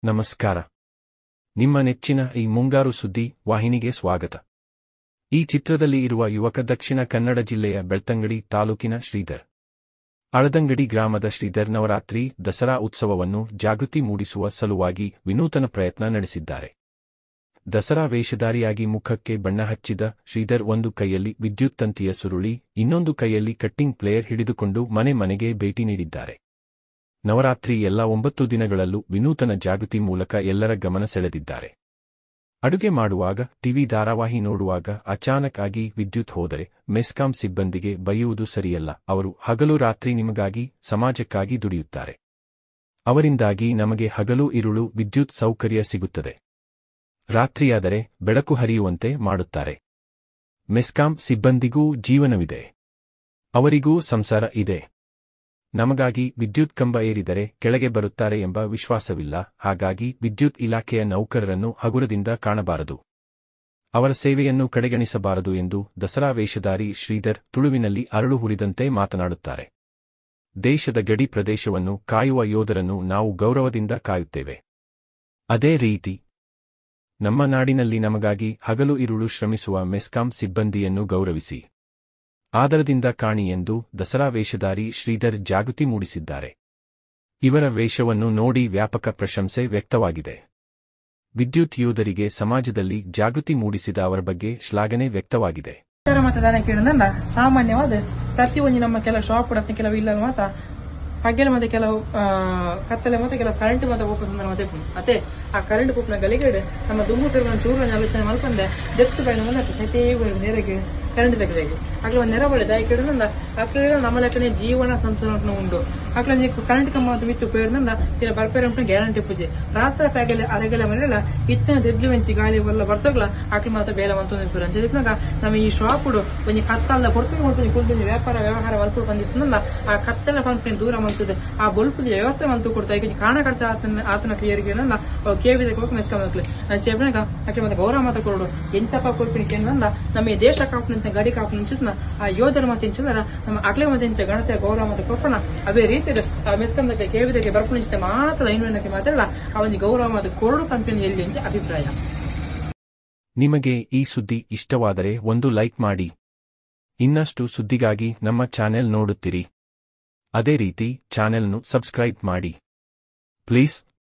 ನಮಸ್ಕಾರ ನಿಮ್ಮ ನೆಚ್ಚಿನ ಈ ಮುಂಗಾರು ಸುದ್ದಿ ವಾಹಿನಿಗೆ ಸ್ವಾಗತ ಈ ಚಿತ್ರದಲ್ಲಿ ಇರುವ ಯುವಕ ದಕ್ಷಿಣ ಕನ್ನಡ ಜಿಲ್ಲೆಯ ಬೆಳ್ತಂಗಡಿ ತಾಲೂಕಿನ ಶ್ರೀಧರ್ ಅಳದಂಗಡಿ ಗ್ರಾಮದ ಶ್ರೀಧರ್ ನವರಾತ್ರಿ ದಸರಾ ಉತ್ಸವವನ್ನು ಜಾಗೃತಿ ಮೂಡಿಸುವ ಸಲುವಾಗಿ ವಿನೂತನ ಪ್ರಯತ್ನ ನಡೆಸಿದ್ದಾರೆ ದಸರಾ ವೇಷಧಾರಿಯಾಗಿ ಮುಖಕ್ಕೆ ಬಣ್ಣ ಹಚ್ಚಿದ ಶ್ರೀಧರ್ ಒಂದು ಕೈಯಲ್ಲಿ ವಿದ್ಯುತ್ ತಂತಿಯ ಸುರುಳಿ ಇನ್ನೊಂದು ಕೈಯಲ್ಲಿ ಕಟ್ಟಿಂಗ್ ಪ್ಲೇಯರ್ ಹಿಡಿದುಕೊಂಡು ಮನೆ ಮನೆಗೆ ಭೇಟಿ ನೀಡಿದ್ದಾರೆ ನವರಾತ್ರಿ ಎಲ್ಲ ಒಂಬತ್ತು ದಿನಗಳಲ್ಲೂ ವಿನೂತನ ಜಾಗೃತಿ ಮೂಲಕ ಎಲ್ಲರ ಗಮನ ಸೆಳೆದಿದ್ದಾರೆ ಅಡುಗೆ ಮಾಡುವಾಗ ಟಿವಿ ಧಾರಾವಾಹಿ ನೋಡುವಾಗ ಅಚಾನಕ್ ಆಗಿ ವಿದ್ಯುತ್ ಹೋದರೆ ಮೆಸ್ಕಾಂ ಸಿಬ್ಬಂದಿಗೆ ಬೈಯುವುದು ಸರಿಯಲ್ಲ ಅವರು ಹಗಲು ರಾತ್ರಿ ನಿಮಗಾಗಿ ಸಮಾಜಕ್ಕಾಗಿ ದುಡಿಯುತ್ತಾರೆ ಅವರಿಂದಾಗಿ ನಮಗೆ ಹಗಲು ಇರುಳು ವಿದ್ಯುತ್ ಸೌಕರ್ಯ ಸಿಗುತ್ತದೆ ರಾತ್ರಿಯಾದರೆ ಬೆಳಕು ಹರಿಯುವಂತೆ ಮಾಡುತ್ತಾರೆ ಮೆಸ್ಕಾಂ ಸಿಬ್ಬಂದಿಗೂ ಜೀವನವಿದೆ ಅವರಿಗೂ ಸಂಸಾರ ಇದೆ ನಮಗಾಗಿ ವಿದ್ಯುತ್ ಕಂಬ ಏರಿದರೆ ಕೆಳಗೆ ಬರುತ್ತಾರೆ ಎಂಬ ವಿಶ್ವಾಸವಿಲ್ಲ ಹಾಗಾಗಿ ವಿದ್ಯುತ್ ಇಲಾಖೆಯ ನೌಕರರನ್ನು ಹಗುರದಿಂದ ಕಾಣಬಾರದು ಅವರ ಸೇವೆಯನ್ನು ಕಡೆಗಣಿಸಬಾರದು ಎಂದು ದಸರಾ ವೇಷಧಾರಿ ಶ್ರೀಧರ್ ತುಳುವಿನಲ್ಲಿ ಅರಳು ಹುರಿದಂತೆ ಮಾತನಾಡುತ್ತಾರೆ ದೇಶದ ಗಡಿ ಪ್ರದೇಶವನ್ನು ಕಾಯುವ ಯೋಧರನ್ನು ನಾವು ಗೌರವದಿಂದ ಕಾಯುತ್ತೇವೆ ಅದೇ ರೀತಿ ನಮ್ಮ ನಾಡಿನಲ್ಲಿ ನಮಗಾಗಿ ಹಗಲು ಇರುಳು ಶ್ರಮಿಸುವ ಮೆಸ್ಕಾಂ ಸಿಬ್ಬಂದಿಯನ್ನು ಗೌರವಿಸಿ ಆದರದಿಂದ ಕಾಣಿ ಎಂದು ದಸರಾ ವೇಷಧಾರಿ ಶ್ರೀಧರ್ ಜಾಗೃತಿ ಮೂಡಿಸಿದ್ದಾರೆ ಇವರ ವೇಷವನ್ನು ನೋಡಿ ವ್ಯಾಪಕ ಪ್ರಶಂಸೆ ವ್ಯಕ್ತವಾಗಿದೆ ವಿದ್ಯುತ್ ಯೋಧರಿಗೆ ಸಮಾಜದಲ್ಲಿ ಜಾಗೃತಿ ಮೂಡಿಸಿದ ಅವರ ಬಗ್ಗೆ ಶ್ಲಾಘನೆ ವ್ಯಕ್ತವಾಗಿದೆ ಉತ್ತರ ಮತದಾನ ಕೇಳಿದಂಡ ಸಾಮಾನ್ಯವಾದ ಪ್ರತಿಯೊಂದು ನಮ್ಮ ಕೆಲವು ಶಾಪ್ ಇಡತ್ತೆ ಕೆಲವು ಇಲ್ಲ ಮಾತ ಹಗ್ಗೆಲ ಮತ್ತೆ ಕೆಲವು ಆ, ಕತ್ತಲೆ ಮತ್ತೆ ಕೆಲವು ಕರೆಂಟ್ ಮತ್ತೆ ಹೋಗೋ ಸಂದರ್ಭ ಮತ್ತೆ ಉಂಟು. ಮತ್ತೆ ಆ ಕರೆಂಟ್ ಪೂಪ್ನ ಗಲಿಗಡೆ ನಮ್ಮ ದುಮ್ಮು ತಿರುಗಿ ಚೂರು ಆಲೋಚನೆ ಮಲ್ಪಂದೆ ಡೆತ್ ಬೈನ ಮುಂದೆ ಸೈತೇ ನೇರಗೆ ಕರೆಂಟ್ ತೆಗೆದಾಗಿ ಅಕ್ಲ ಒಂದು ನೆರಬಳೆ ದಾಯಿ ಕೇಳಿದಂದ ಅಕ್ಲ ನಮ್ಮ ಲೆಕ್ಕನೆ ಜೀವನ ಸಂತೋಷ ಉಂಟು ಅಕ್ಲ ಕರೆಂಟ್ ಕಮ್ಮ ಅದು ಮಿತ್ತು ಪೇರ್ದಂದ ಇಲ್ಲ ಬರ್ಪೇರೆ ಉಂಟು ಗ್ಯಾರಂಟಿ ಪೂಜೆ ರಾತ್ರಿ ಪ್ಯಾಗಲೆ ಅರೆಗಲೆ ಮನೆಲ್ಲ ಇತ್ತಿನ ದೆಡ್ಲು ವೆಂಚಿ ಗಾಳಿ ಎಲ್ಲ ಬರ್ಸೋಗ್ಲ ಅಕ್ಲ ಮಾತ್ರ ಬೇಲೆ ಮಂತು ನಿಂಪುರ ಅಂಚದಿಪ್ನಾಗ ನಮ್ಮ ಈ ಶಾಪ್ ಒಂಜಿ ಕತ್ತಲ್ದ ಕೊಡ್ತೀನಿ ಕೊಡ್ತೀನಿ ಕುಲ್ತೀನಿ ವ್ಯಾಪಾರ ವ್ಯವಹಾರ ಮಲ್ಪು ಬಂದಿತ್ತಂದ ಆ ಕತ್ತಲ ಪಂಪಿನ ದೂರ ಮಂತದೆ ಆ ಬಲ್ಪುದ ವ್ಯವಸ್ಥೆ ಮಂತು ಕೊಡ್ತಾ ಈಗ ಕಾಣ ಕಟ್ಟ ಆತನ ಆತನ ಕ್ಲಿಯರ್ಗೆ ನಂದ ಕೇವಿದ ಹೋಗಿ ಮೆಸ್ಕೊಂಡ್ಲಿ ನಾನು ಚೇಪನಾಗ ಅಕ್ಲ ಮತ್ತೆ ಗೌರವ ಮಾತ ಕೊಡು ಎಂಚಪ್ಪ ಕೊರ್ಪಿನಿ ಕೇಂದ್ರ ನಮ್ಮ ಈ ದೇಶ ಕಾಪು ಗಡಿ ಕಾಪು ನಿಂಚಿದ್ನ ಆ ಯೋಧರ ಮತ್ತೆ ಇಂಚಿದ್ರ ನಮ್ಮ ಅಕ್ಲೆ ಮತ್ತೆ ಇಂಚ ಗಣತೆ ಗೌರವ ಮತ್ತೆ ಕೊರ್ಪಣ ಅವೇ ರೀತಿ ಆ ಮೆಸ್ಕೊಂಡಕ್ಕೆ ಕೇವಿದಕ್ಕೆ ಬರ್ಪಣಿಸಿದ ಮಾತ್ರ ಐನ್ವನಕ್ಕೆ ಮಾತಾಡಲ್ಲ ಅವನಿಗೆ ಗೌರವ ಮತ್ತು ಕೊರಡು ಪಂಪಿನ ಎಲ್ಲಿ ಇಂಚ ಅಭಿಪ್ರಾಯ ನಿಮಗೆ ಈ ಸುದ್ದಿ ಇಷ್ಟವಾದರೆ ಒಂದು ಲೈಕ್ ಮಾಡಿ ಇನ್ನಷ್ಟು ಸುದ್ದಿಗಾಗಿ ನಮ್ಮ ಚಾನೆಲ್ ನೋಡುತ್ತಿರಿ ಅದೇ ರೀತಿ ಚಾನೆಲ್ನು ಸಬ್ಸ್ಕ್ರೈಬ್ ಮಾಡಿ ಪ್ಲೀಸ್